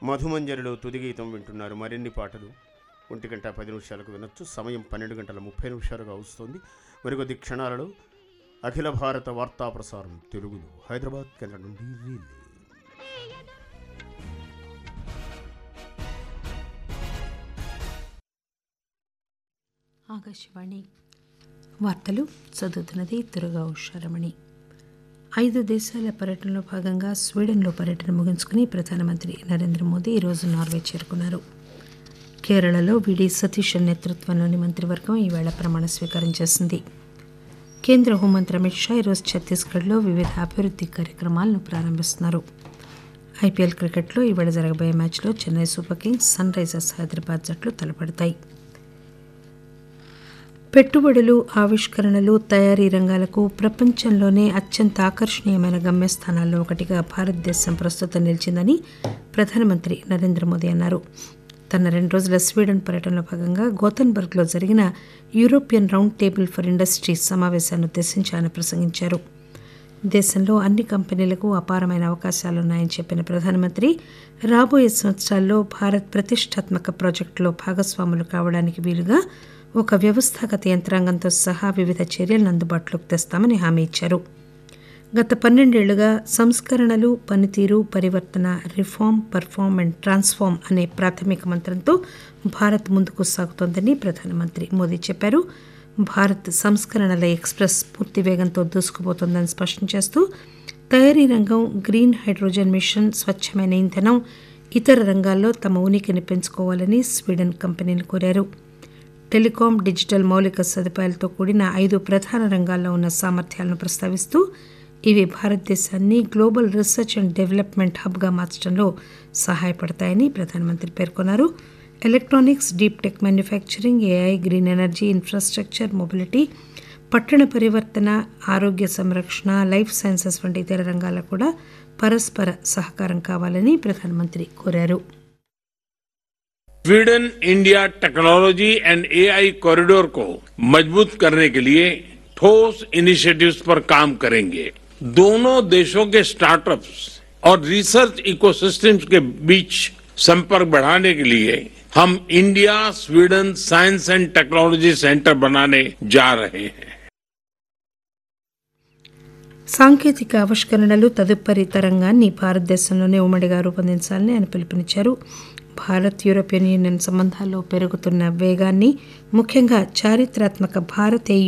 మధుమంజరిలో తుది గీతం వింటున్నారు మరిన్ని పాటలు ఒంటి గంట పది నిమిషాలకు వినొచ్చు సమయం పన్నెండు గంటల ముప్పై నిమిషాలుగా వస్తుంది మరికొద్ది క్షణాలలో అఖిల భారత వార్తా ప్రసారం తెలుగులో హైదరాబాద్ కేంద్రం నుండి రీలే ఆకాశవాణి వార్తలు చదువుతున్నది దుర్గా ఉషారమణి ఐదు దేశాల పర్యటనలో భాగంగా స్వీడన్లో పర్యటన ముగించుకుని ప్రధానమంత్రి నరేంద్ర మోదీ ఈరోజు నార్వే చేరుకున్నారు కేరళలో విడి సతీష్ నేతృత్వంలోని మంత్రివర్గం ఈవేళ ప్రమాణ స్వీకారం చేసింది కేంద్ర హోంమంత్రి అమిత్ షా ఈరోజు ఛత్తీస్గఢ్లో వివిధ అభివృద్ధి కార్యక్రమాలను ప్రారంభిస్తున్నారు ఐపీఎల్ క్రికెట్లో ఈవేళ జరగబోయే మ్యాచ్లో Chennai super kings sunrisers Hyderabad జట్లు తలపడతాయి పెట్టుబడులు ఆవిష్కరణలు తయారీ రంగాలకు ప్రపంచంలోనే అత్యంత ఆకర్షణీయమైన గమ్యస్థానాల్లో ఒకటిగా భారతదేశం ప్రస్తుతం నిలిచిందని ప్రధానమంత్రి నరేంద్ర మోదీ అన్నారు తన రెండు రోజుల స్వీడన్ పర్యటనలో భాగంగా గోతన్బర్గ్లో జరిగిన European round table for industries సమావేశాన్ని ఉద్దేశించి ఆయన ప్రసంగించారు దేశంలో అన్ని కంపెనీలకు అపారమైన అవకాశాలున్నాయని చెప్పిన ప్రధానమంత్రి రాబోయే సంవత్సరాల్లో భారత్ ప్రతిష్టాత్మక ప్రాజెక్టులో భాగస్వాములు కావడానికి వీలుగా ఒక వ్యవస్థాగత యంత్రాంగంతో సహా వివిధ చర్యలను అందుబాటులోకి తెస్తామని హామీ ఇచ్చారు గత పన్నెండేళ్లుగా సంస్కరణలు పనితీరు పరివర్తన రిఫార్మ్ పర్ఫార్మ్ అండ్ ట్రాన్స్ఫార్మ్ అనే ప్రాథమిక మంత్రంతో భారత్ ముందుకు సాగుతోందని ప్రధానమంత్రి మోదీ చెప్పారు భారత్ సంస్కరణల ఎక్స్ప్రెస్ పూర్తి వేగంతో దూసుకుపోతోందని స్పష్టం చేస్తూ తయారీ రంగం గ్రీన్ హైడ్రోజన్ మిషన్ స్వచ్ఛమైన ఇంధనం ఇతర రంగాల్లో తమ ఉనికిని పెంచుకోవాలని స్వీడన్ కంపెనీని కోరారు టెలికాం డిజిటల్ మౌలిక సదుపాయాలతో కూడిన ఐదు ప్రధాన రంగాల్లో ఉన్న సామర్థ్యాలను ప్రస్తావిస్తూ ఇవి భారతదేశాన్ని గ్లోబల్ రీసెర్చ్ అండ్ డెవలప్మెంట్ హబ్గా మార్చడంలో సహాయపడతాయని ప్రధానమంత్రి పేర్కొన్నారు electronics deep tech manufacturing AI green energy infrastructure mobility పట్టణ పరివర్తన ఆరోగ్య సంరక్షణ లైఫ్ సైన్సెస్ వంటి ఇతర రంగాల్లో కూడా పరస్పర సహకారం కావాలని ప్రధానమంత్రి కోరారు Sweden India technology and AI corridor को मजबूत करने के लिए ठोस इनिशिएटिव्स पर काम करेंगे दोनों देशों के स्टार्टअप्स और रिसर्च इकोसिस्टम्स के बीच संपर्क बढ़ाने के लिए हम India Sweden science and technology centre बनाने जा रहे हैं సాంకేతిక ఆవిష్కరణలు తదుపరి తరంగాన్ని భారతదేశంలోనే ఉమ్మడిగా రూపొందించాలని ఆయన పిలుపునిచ్చారు భారత్ యూరోపియన్ యూనియన్ సంబంధాల్లో పెరుగుతున్న వేగాన్ని ముఖ్యంగా చారిత్రాత్మక భారత్